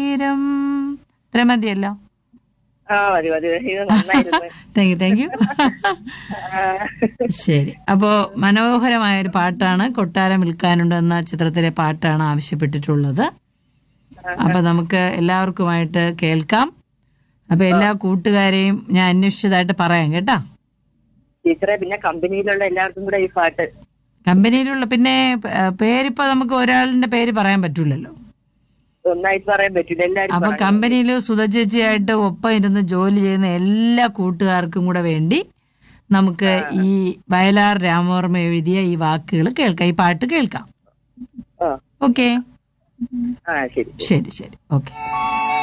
തീരം ഇത്ര മതിയല്ലോ ആ മതി മതി ഇത് നന്നായിരുന്നു താങ്ക് യു താങ്ക് യു ആ, ശരി അപ്പോ മനോഹരമായ ഒരു പാട്ടാണ് കൊട്ടാരം വിൽക്കാനുണ്ട് എന്ന ചിത്രത്തിലെ പാട്ടാണ് ആവശ്യപ്പെട്ടിട്ടുള്ളത് അപ്പൊ നമുക്ക് എല്ലാവർക്കുമായിട്ട് കേൾക്കാം അപ്പൊ എല്ലാ കൂട്ടുകാരെയും ഞാൻ അന്വേഷിച്ചതായിട്ട് പറയാം കേട്ടാ ടീച്ചറെ പിന്നെ കമ്പനിയിലുള്ള എല്ലാവർക്കും കൂടെ ഈ പാട്ട് കമ്പനിയിലുള്ള പിന്നെ പ- പേരിപ്പോ നമുക്ക് ഒരാളിന്റെ പേര് പറയാൻ പറ്റൂലല്ലോ ഒന്നായിട്ട് പറയാൻ പറ്റില്ല എല്ലാരും അപ്പൊ കമ്പനിയിൽ സുധചേച്ചിയായിട്ട് ഒപ്പം ഇരുന്ന് ജോലി ചെയ്യുന്ന എല്ലാ കൂട്ടുകാർക്കും കൂടെ വേണ്ടി നമുക്ക് ഈ വയലാർ രാമവർമ്മ എഴുതിയ ഈ വാക്കുകൾ കേൾക്കാം ഈ പാട്ട് കേൾക്കാം ആ ഓക്കെ ആ ശരി ശരി ശരി ഓക്കെ